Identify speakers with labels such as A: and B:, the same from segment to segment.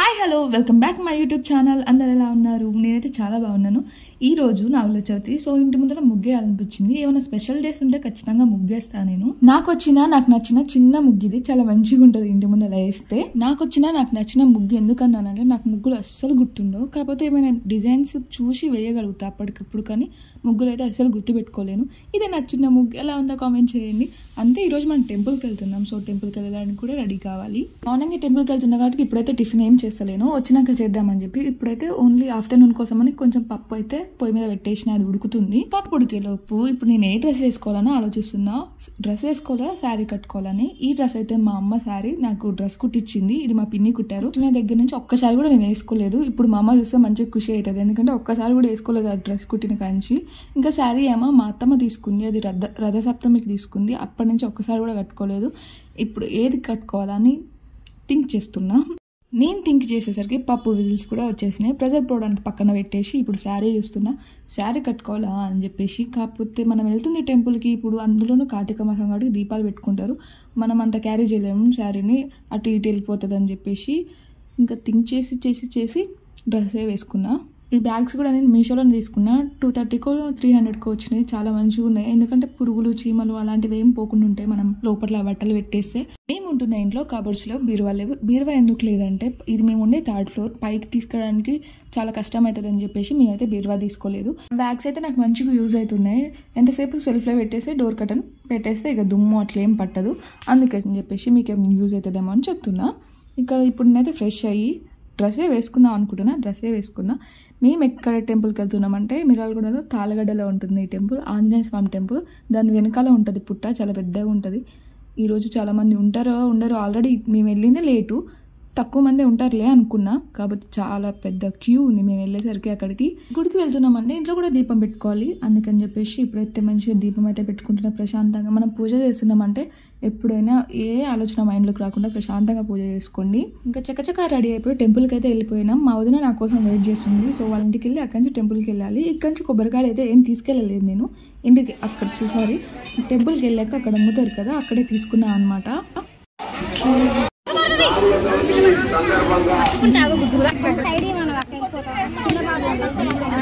A: hi hello welcome back my YouTube channel అందరు ఎలా ఉన్నారు నేనైతే చాలా బాగున్నాను ఈ రోజు నాగుల చవితి సో ఇంటి ముందర ముగ్గేయాలనిపించింది ఏమైనా స్పెషల్ డేస్ ఉంటే ఖచ్చితంగా ముగ్గేస్తా నేను నాకు వచ్చిన నాకు నచ్చిన చిన్న ముగ్గు ఇది చాలా మంచిగా ఉంటుంది ఇంటి ముందర వేస్తే నాకు వచ్చిన నాకు నచ్చిన ముగ్గు ఎందుకన్నానంటే నాకు ముగ్గులు అస్సలు గుర్తుండవు కాకపోతే ఏమైనా డిజైన్స్ చూసి వేయగలుగుతా అప్పటికప్పుడు కానీ ముగ్గులు అయితే అస్సలు గుర్తుపెట్టుకోలేను ఇదే నచ్చిన ముగ్గు ఎలా ఉందో కామెంట్ చేయండి అంతే ఈరోజు మనం టెంపుల్కి వెళ్తున్నాం సో టెంపుల్కి వెళ్ళడానికి కూడా రెడీ కావాలి మార్నింగ్ టెంపుల్కి వెళ్తున్నా కాబట్టి ఇప్పుడైతే టిఫిన్ ఏం చేస్తలేను వచ్చినాక చేద్దామని చెప్పి ఇప్పుడైతే ఓన్లీ ఆఫ్టర్నూన్ కోసమని కొంచెం పప్పు అయితే పొయ్యి మీద పెట్టేసిన అది ఉడుకుతుంది పప్పు ఉడికేలోపు ఇప్పుడు నేను ఏ డ్రెస్ వేసుకోవాలని ఆలోచిస్తున్నా డ్రెస్ వేసుకోవాలా శారీ కట్టుకోవాలని ఈ డ్రెస్ అయితే మా అమ్మ శారీ నాకు డ్రెస్ కుట్టించింది ఇది మా పిన్ని కుట్టారు నా దగ్గర నుంచి ఒక్కసారి కూడా నేను వేసుకోలేదు ఇప్పుడు మా అమ్మ చూస్తే మంచిగా ఖుషి అవుతుంది ఎందుకంటే ఒక్కసారి కూడా వేసుకోలేదు ఆ డ్రెస్ కుట్టిన కాంచి ఇంకా శారీ ఏమో మా అత్తమ్మ తీసుకుంది అది రథ రథసప్తమికి తీసుకుంది అప్పటి నుంచి ఒక్కసారి కూడా కట్టుకోలేదు ఇప్పుడు ఏది కట్టుకోవాలని థింక్ చేస్తున్నా నేను థింక్ చేసేసరికి పప్పు విజిల్స్ కూడా వచ్చేసినాయి ప్రెజర్ పోవడానికి పక్కన పెట్టేసి ఇప్పుడు శారీ చూస్తున్నా శారీ కట్టుకోవాలా అని చెప్పేసి కాకపోతే మనం వెళ్తుంది టెంపుల్కి ఇప్పుడు అందులోనూ కార్తీక మాసం కాబట్టి దీపాలు పెట్టుకుంటారు మనం అంత క్యారీ చేయలేము శారీని అటు ఇటు వెళ్ళిపోతుంది అని చెప్పేసి ఇంకా థింక్ చేసి చేసి చేసి డ్రెస్సే వేసుకున్నా ఈ బ్యాగ్స్ కూడా నేను మీషోలో తీసుకున్నా టూ థర్టీకో త్రీ హండ్రెడ్కో వచ్చినాయి చాలా మంచిగా ఉన్నాయి ఎందుకంటే పురుగులు చీమలు అలాంటివి ఏం పోకుండా ఉంటాయి మనం లోపల బట్టలు పెట్టేస్తే మేము ఉంటున్న ఇంట్లో కబోర్డ్స్లో బీరువా లేవు బీరువా ఎందుకు లేదంటే ఇది మేము ఉండే థర్డ్ ఫ్లోర్ పైకి తీసుకురావడానికి చాలా కష్టం అవుతుంది అని చెప్పేసి మేమైతే బీరువా తీసుకోలేదు బ్యాగ్స్ అయితే నాకు మంచిగా యూజ్ అవుతున్నాయి ఎంతసేపు సెల్ఫ్లో పెట్టేసి డోర్ కటన్ పెట్టేస్తే ఇక దుమ్ము అట్లా ఏం పట్టదు అందుకని చెప్పేసి మీకు ఏం యూజ్ అవుతుందేమో అని చెప్తున్నా ఇక ఇప్పుడు నేనైతే ఫ్రెష్ అయ్యి డ్రెస్సే వేసుకుందాం అనుకుంటున్నా డ్రెస్సే వేసుకున్నా మేము ఎక్కడ టెంపుల్కి వెళ్తున్నామంటే మిరాలగూడలో తాళగడ్డలో ఉంటుంది ఈ టెంపుల్ ఆంజనేయ స్వామి టెంపుల్ దాని వెనకాల ఉంటుంది పుట్ట చాలా పెద్దగా ఉంటుంది ఈరోజు చాలామంది ఉంటారో ఉండరో ఆల్రెడీ మేము వెళ్ళిందే లేటు తక్కువ మంది ఉంటారులే అనుకున్నా కాబట్టి చాలా పెద్ద క్యూ ఉంది మేము వెళ్ళేసరికి అక్కడికి గుడికి వెళ్తున్నామంటే ఇంట్లో కూడా దీపం పెట్టుకోవాలి అందుకని చెప్పేసి ఇప్పుడైతే మంచిగా దీపం అయితే పెట్టుకుంటున్నా ప్రశాంతంగా మనం పూజ చేస్తున్నామంటే ఎప్పుడైనా ఏ ఆలోచన మైండ్లోకి రాకుండా ప్రశాంతంగా పూజ చేసుకోండి ఇంకా చక్కచక్క రెడీ అయిపోయి టెంపుల్కి అయితే వెళ్ళిపోయినాం మా వదిన నా కోసం వెయిట్ చేస్తుంది సో వాళ్ళ ఇంటికి వెళ్ళి అక్కడి నుంచి టెంపుల్కి వెళ్ళాలి ఇక్కడి నుంచి కొబ్బరికాయలు అయితే ఏం తీసుకెళ్ళలేదు నేను ఇంటికి అక్కడ సారీ టెంపుల్కి వెళ్ళాక అక్కడ అమ్ముతారు కదా అక్కడే తీసుకున్నాను అనమాట
B: సైడ్ మనం అక్కడ వెళ్ళిపోతాం చిన్న బాబు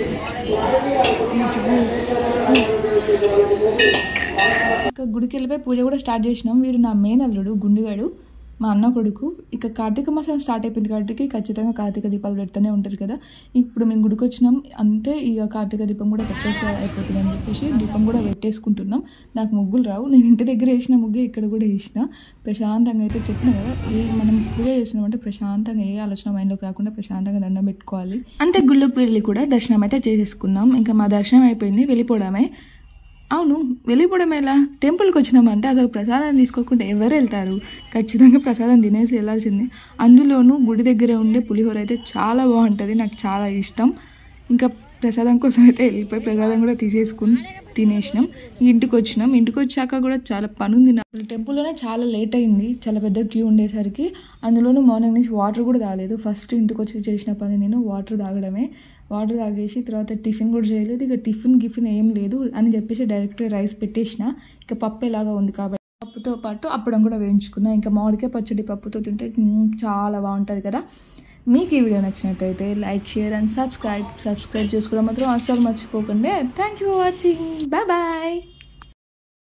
A: ఇక గుడికి వెళ్ళిపోయి పూజ కూడా స్టార్ట్ చేసినాం వీడు నా మెయిన్ అల్లుడు గుండుగాడు మా అన్న కొడుకు ఇక కార్తీక మాసం స్టార్ట్ అయిపోయింది కాబట్టి ఖచ్చితంగా కార్తీక దీపాలు పెడుతూనే ఉంటారు కదా ఇప్పుడు మేము గుడికి వచ్చినాం అంతే ఇక కార్తీక దీపం కూడా పెట్టేసి అయిపోతుంది అని చెప్పేసి దీపం కూడా పెట్టేసుకుంటున్నాం నాకు ముగ్గులు రావు నేను ఇంటి దగ్గర వేసిన ముగ్గే ఇక్కడ కూడా వేసిన ప్రశాంతంగా అయితే చెప్పిన కదా ఏ మనం పూజ చేసినామంటే ప్రశాంతంగా ఏ ఆలోచన మైండ్లోకి రాకుండా ప్రశాంతంగా దండం పెట్టుకోవాలి అంతే గుళ్ళకి వెళ్ళి కూడా దర్శనం అయితే చేసేసుకున్నాం ఇంకా మా దర్శనం అయిపోయింది వెళ్ళిపోవడమే అవును వెళ్ళిపోవడం ఎలా టెంపుల్కి వచ్చినామంటే అసలు ప్రసాదం తీసుకోకుండా ఎవరు వెళ్తారు ఖచ్చితంగా ప్రసాదం తినేసి వెళ్ళాల్సిందే అందులోనూ గుడి దగ్గర ఉండే పులిహోర అయితే చాలా బాగుంటుంది నాకు చాలా ఇష్టం ఇంకా ప్రసాదం కోసం అయితే వెళ్ళిపోయి ప్రసాదం కూడా తీసేసుకుని తినేసినాం ఇంటికి వచ్చినాం ఇంటికి వచ్చాక కూడా చాలా పని ఉంది నాకు టెంపుల్లోనే చాలా లేట్ అయింది చాలా పెద్ద క్యూ ఉండేసరికి అందులోనూ మార్నింగ్ నుంచి వాటర్ కూడా తాగలేదు ఫస్ట్ ఇంటికి వచ్చి చేసిన పని నేను వాటర్ తాగడమే వాటర్ తాగేసి తర్వాత టిఫిన్ కూడా చేయలేదు ఇక టిఫిన్ గిఫిన్ ఏం లేదు అని చెప్పేసి డైరెక్ట్గా రైస్ పెట్టేసిన ఇక పప్పు ఎలాగా ఉంది కాబట్టి పప్పుతో పాటు అప్పడం కూడా వేయించుకున్నా ఇంకా మామిడికాయ పచ్చడి పప్పుతో తింటే మ్మ్, చాలా బాగుంటుంది కదా మీకు ఈ వీడియో నచ్చినట్టయితే like share and subscribe subscribe చేసుకోవడం మాత్రం అస్సలు మర్చిపోకండి thank you for watching bye bye